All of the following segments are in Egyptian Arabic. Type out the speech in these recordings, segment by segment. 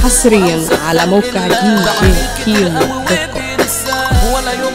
حصريا على موقع دي جي كيمو دوت كوم ولا يوم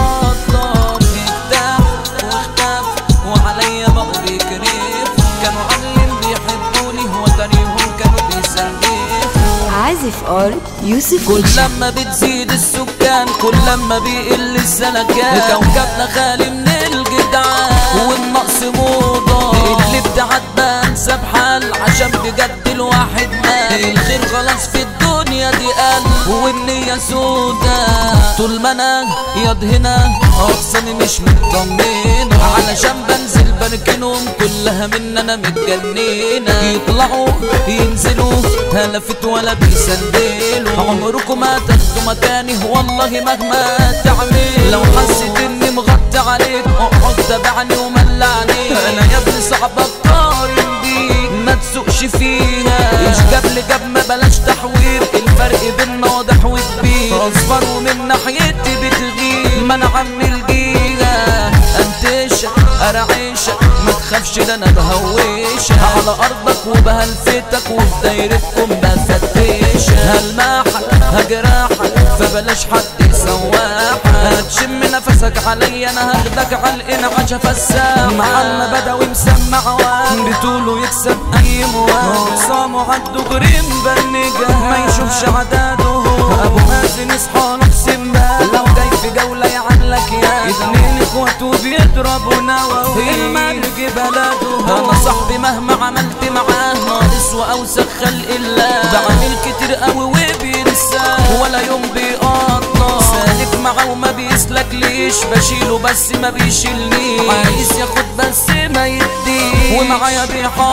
بيقطع اكتاف واختاف وعليا بقوا بيكرف كانوا عاملين بيحبوني وتانيهم كانوا بيسلفوا عازف ار يوسف كل لما بتزيد السكان كل لما بيقل السلكان كوكبنا خالي من الجدعان والنقص موضة اللي ابتعد بقى انسى بحال عشان بجد الواحد مال الخير خلاص في الدنيا دي قل والنية سودا طول ما انا ياض هنا اقسامي مش مطمنة علشان بنزل بركنهم كلها من انا متجننة يطلعوا ينزلوا هلفت ولا بيسندلوا عمركم ما تاخدوا مكاني والله مهما تعمل لو حسيت اني مغطي عليك اقعد تابعني وملعني انا يا ابني صعب اقارن بيك ما تسوقش فيها ايش جاب لي جاب ما بلاش تحوير الفرق بينا واضح وكبير اصفر ومن ناحيتي بتغير ما انا عمي الجيرة انتشك ارعيشك ما تخافش ده انا بهوشك على ارضك وبهلفتك وفي دايرتكم بفتشك هلمحك هجرحك فبلاش حد يسواحك هتشم نفسك عليا انا هاخدك على الانعاش فساح محمد بدوي مسمع واحد بطوله يكسب اي مواد صاموا عالدغري مبرنجة ما يشوفش عداده ابو مازن اصحى نقسم بقى لو جاي في جولة يعملك يا اتنين اخواته بيضربوا نووي المرج بلده انا صاحبي مهما عملت معاه ناقص واوسخ خلق الله بعمل كتير قوي وبينساه ولا يوم بيقطع سالك معاه وما بيسلك ليش بشيله بس ما بيشيلنيش عايز ياخد بس ما يديش ومعايا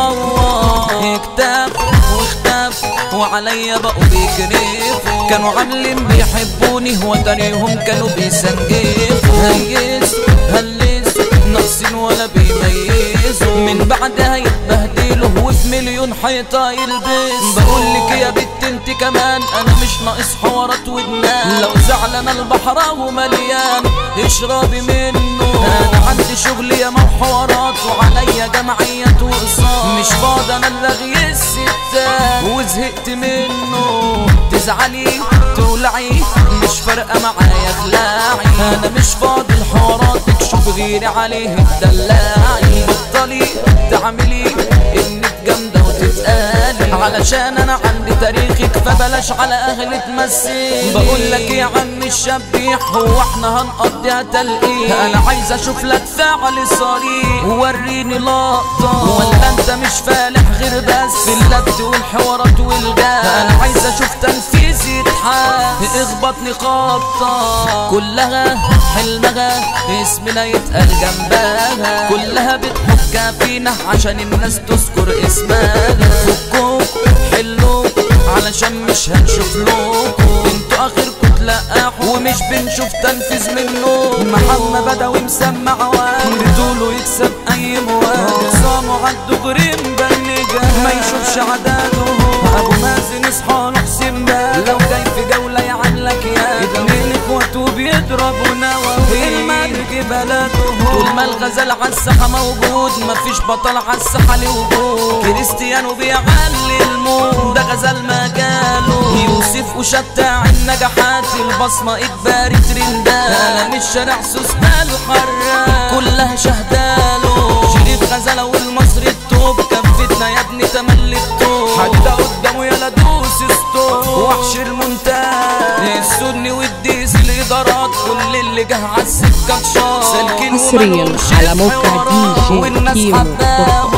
بيحور اكتاف واختاف وعليا بقوا بيكرفوا كانوا عاملين بيحبوني وتانيهم كانوا بيسنجفوا هيس هلس ناقصين ولا بيميزوا من بعدها يتبهدلوا وفي مليون حيطة يلبس بقول لك يا بت انت كمان انا مش ناقص حوارات ودنان لو زعلان البحر ومليان اشربي منه انا عندي شغل يا حوارات وعليا جمعيات واقساط مش فاضي انا الرغي الستات وزهقت منه تزعلي تولعي مش فارقه معايا خلاعي انا مش فاضي لحواراتك شوف غيري عليه تدلعي بطلي تعملي انك جامده وتتقالي علشان انا عندي تاريخك فبلاش على اهلي تمثلي بقول لك يا عم الشبيح هو احنا هنقضيها تلقيح انا عايز اشوف لك فعل صريح وريني لقطه ولا انت مش فالح غير بس في اللبت والحوارات والجاه انا عايز اشوف تنفيذ يتحس اخبطني خبطه كلها حلمها اسمنا يتقال جنبها كلها بتحك فينا عشان الناس تذكر اسمها فكوك حلوك علشان مش هنشوف لكم انتوا اخركم تلقحوا ومش بنشوف تنفيذ منه محمد بدوي مسمع واد بطوله يكسب اي مواد صاموا عالدغري مبنجة ما يشوفش عداده ابو مازن اصحى نقسم بقى لو جاي في جولة يعملك يا اتنين اخواته بيضربوا نووي المرج بلده طول ما الغزال عالساحة موجود مفيش بطل عالساحة له وجود كريستيانو بيعلي الموت ده غزال مجاله يوسف وشتاع النجاحات البصمة اجباري ترندات انا مش شارع سوسنا الحراق كلها شهداله شريف غزالة والمصري التوب كفتنا يا ابني تملي التوب حديدة قدامه يلا دوس ستوب وحش المونتاج السني والديس الادارات كل اللي جه عالسكة اتشاط سالكين حصرياً ومالهمش على موقع حوارات دي جي والناس كيمو دوت حباه